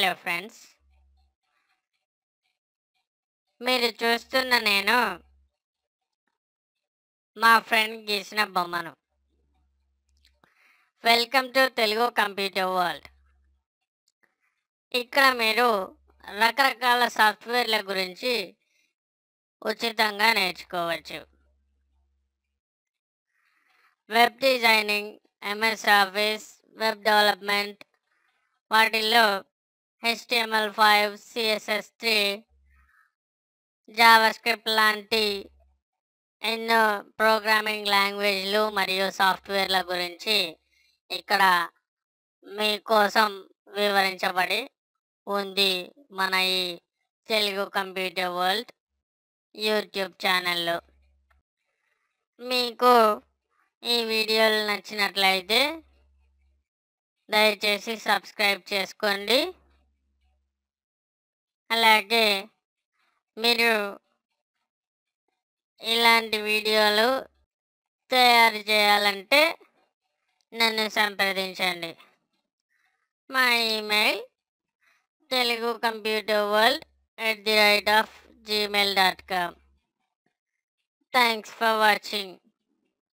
hello friends మీరు చూస్తున్న నేను మా ఫ్రెండ్ గీసిన బొమ్మను welcome to Telugu computer world ఇక్కడ మీరు రకరకాల సాఫ్ట్వేర్ల గురించి ఉచితంగా నేర్చుకోవచ్చు web designing MS office web development వాటిల్లో HTML five CSS three JavaScript లాంటి ఎన్నో ప్రోగ్రామింగ్ లాంగ్వేజ్లు మరియు సాఫ్ట్వేర్ల గురించి ఇక్కడ మీకోసం వివరించబడి ఉంది మన ఈ తెలుగు కంప్యూటర్ వరల్డ్ యూట్యూబ్ ఛానల్లో మీకు ఈ వీడియోలు నచ్చినట్లయితే దయచేసి సబ్స్క్రైబ్ చేసుకోండి అలాగే మీరు ఇలాంటి వీడియోలు తయారు చేయాలంటే నన్ను సంప్రదించండి మా email Telugu computer world at the rate of Gmail dot com thanks for watching